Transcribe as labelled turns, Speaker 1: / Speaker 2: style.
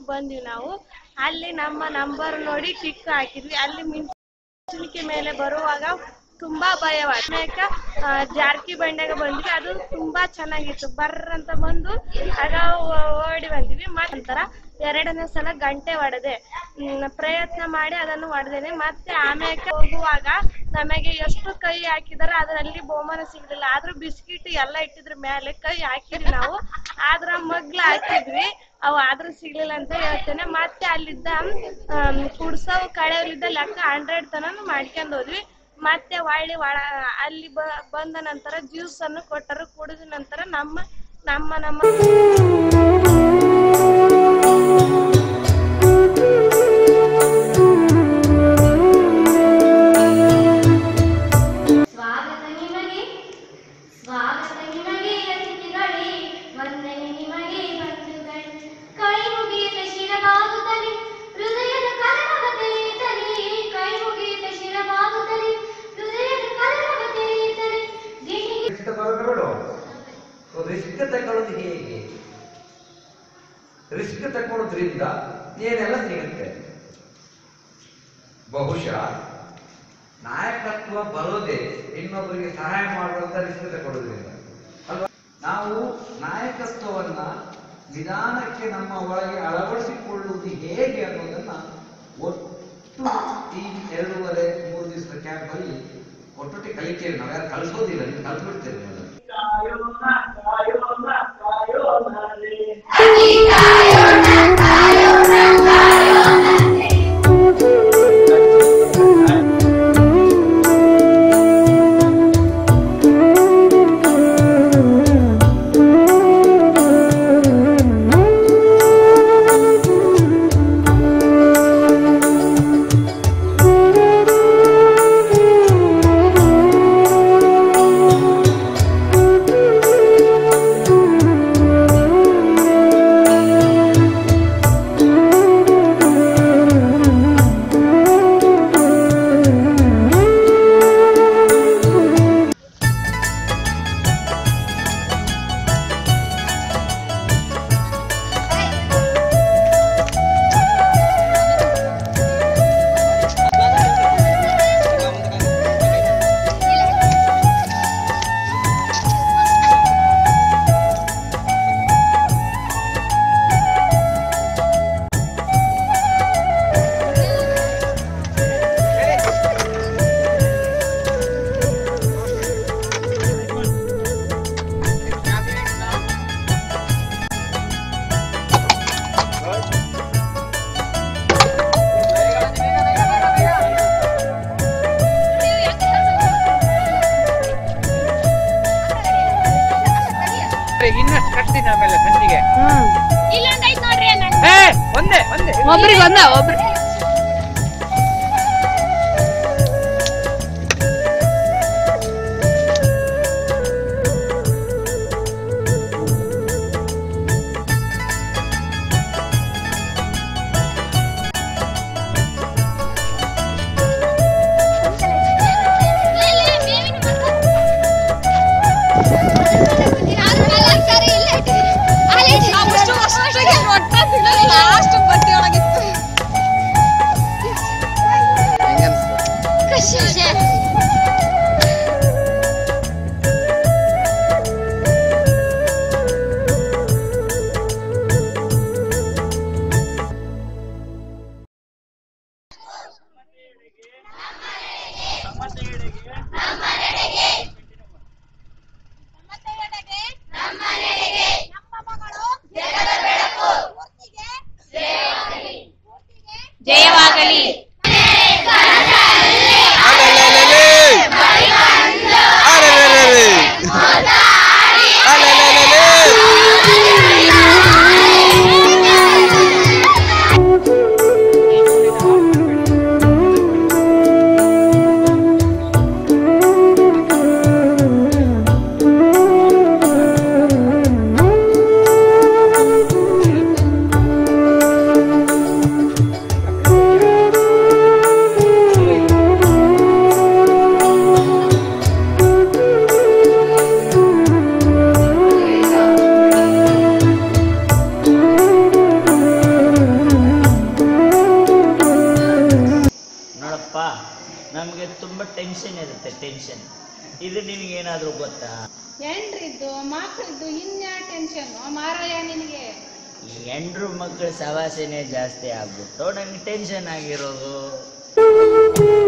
Speaker 1: ಬಂದ್ವಿ ನಾವು ಅಲ್ಲಿ ನಮ್ಮ ನಂಬರ್ ನೋಡಿ ಟಿಕ್ ಹಾಕಿದ್ವಿ ಅಲ್ಲಿ ಮಿಂಚುಣಿಕೆ ಮೇಲೆ ಬರುವಾಗ ತುಂಬಾ ಭಯವಾಯ್ತು ಆಮ್ಯಾಕ ಆ, ಜಾರ್ಕಿ ಬಂಡೆಗೆ ಬಂದ್ವಿ ಅದು ತುಂಬಾ ಚೆನ್ನಾಗಿತ್ತು ಬರ್ರ ಅಂತ ಬಂದು ಆಗ ಓ- ಓಡಿ ಬಂದ್ವಿ ನಂತರ ಎರಡನೇ ಸಲ ಗಂಟೆ ಹೊಡೆದೆ ಹ್ಮ್, ಪ್ರಯತ್ನ ಮಾಡಿ ಅದನ್ನು ಹೊಡೆದೇನೆ ಮತ್ತೆ ಆಮ್ಯಾಕ ಹೋಗುವಾಗ ನಮಗೆ ಎಷ್ಟು ಕೈ ಹಾಕಿದಾರೆ ಅದರಲ್ಲಿ ಬಹುಮಾನ ಸಿಗ್ಲಿಲ್ಲ ಆದ್ರೂ ಬಿಸ್ಕಿಟ್ ಎಲ್ಲ ಇಟ್ಟಿದ್ರ ಮೇಲೆ ಕೈ ಹಾಕಿದ್ವಿ ನಾವು ಆದ್ರ ಮಗ್ಲ ಹಾಕಿದ್ವಿ ಅವು ಆದ್ರೂ ಸಿಗ್ಲಿಲ್ಲ ಅಂತ ಹೇಳ್ತೇನೆ ಮತ್ತೆ ಅಲ್ಲಿದ್ದ ಆಮ್, ಕುಡ್ಸವು ಕಳೆಯಲ್ಲಿದ್ದ ಲೆಕ್ಕ ಹಂಡ್ರೆಡ್ ತನಕ ಮಾಡ್ಕೊಂಡ್ ಹೋದ್ವಿ ಮತ್ತೆ ಹೊಳ್ಳಿ ಒಳ ಅಲ್ಲಿ ಬ ಬಂದ ನಂತರ ಜ್ಯೂಸ್ ಅನ್ನು ಕೊಟ್ಟರು ಕುಡಿದ ನಂತರ ನಮ್ಮ ನಮ್ಮ ನಮ್ಮ
Speaker 2: ಸ್ವಾಗತ ನಿಮಗೆ ಸ್ವಾಗತ ನಿಮಗೆ ಅತಿಥಿಗಳೇ ವಂದನೆ ನಿಮಗೆ ಬಂಧುಗಳೇ ಕೈ ಮುಗಿಯುತ್ತ ಶಿರಬಾಗುತ್ತಲೇ ಹೃದಯದ ಕಲರವ ತೆರೆಯುತ್ತಲೇ ಕೈ ಮುಗಿಯುತ್ತ ಶಿರಬಾಗುತ್ತಲೇ ಹೃದಯದ ಕಲರವ ತೆರೆಯುತ್ತಲೇ ಗಿಣಿಗೆ
Speaker 3: ರಿಸ್ಕ್ ತಗೊಳ್ಳೋದು ಸೊ ರಿಸ್ಕ್ ತಗೊಳ್ಳೋದು ಹೇಗೆ ರಿಸ್ಕ್ ತಗೊಳ್ಳೋದ್ರಿಂದ ಏನೆಲ್ಲ ಸಿಗುತ್ತೆ ಬಹುಶಃ ನಾಯಕತ್ವ ಬರೋದೇ ಇನ್ನೊಬ್ಬರಿಗೆ ಸಹಾಯ ಮಾಡುವಂತ ರಿಸ್ಕ್ ತಗೊಳ್ಳೋದ್ರಿಂದ ಅಲ್ವಾ ನಾವು ನಾಯಕತ್ವವನ್ನ ನಿಧಾನಕ್ಕೆ ನಮ್ಮ ಒಳಗೆ ಅಳವಡಿಸಿಕೊಳ್ಳುವುದು ಹೇಗೆ ಅನ್ನೋದನ್ನ ಒಟ್ಟು ಈ ಎರಡೂವರೆ ಮೂರು ದಿವಸದ ಕ್ಯಾಂಪ್ ಅಲ್ಲಿ ಒಟ್ಟೊಟ್ಟಿಗೆ ಕಲಿತೇವೆ ನಾವು ಯಾರು ಕಲಿಸೋದಿಲ್ಲ ನೀವು ಕಲ್ತ್ಬಿಡ್ತೇವೆ ಅದನ್ನ.
Speaker 4: ಇನ್ನಷ್ಟು ಕಟ್ತೀನಿ ಆಮೇಲೆ ಸಂಜಿಗೆ
Speaker 2: ಇಲ್ಲೊಂದೈತ್ ನೋಡ್ರಿ ಅಣ್ಣ
Speaker 4: ಏ ಒಂದೇ ಒಂದೇ
Speaker 5: ಒಬ್ರಿಗೆ ಒಂದ ಒಬ್ರಿ
Speaker 2: ಲಾಸ್ಟ್ ಬಟ್ಟೆ ಒಳಗಿತ್ತು
Speaker 5: ಟೆನ್ಷನ್ ಇದು ನಿನಗೇನಾದರೂ ಗೊತ್ತಾ
Speaker 6: ಎಂಡ್ರಿದ್ದು ಮಕ್ಕಳಿದ್ದು ಇನ್ಯಾ ಟೆನ್ಷನ್ ಮಾರಾಯ ನಿನಗೆ
Speaker 5: ಈ ಹೆಂಡ್ರು ಮಕ್ಕಳ ಸವಾಸನೆ ಜಾಸ್ತಿ ಆಗ್ಬಿಟ್ಟು ನನಗೆ ಟೆನ್ಷನ್ ಆಗಿರೋದು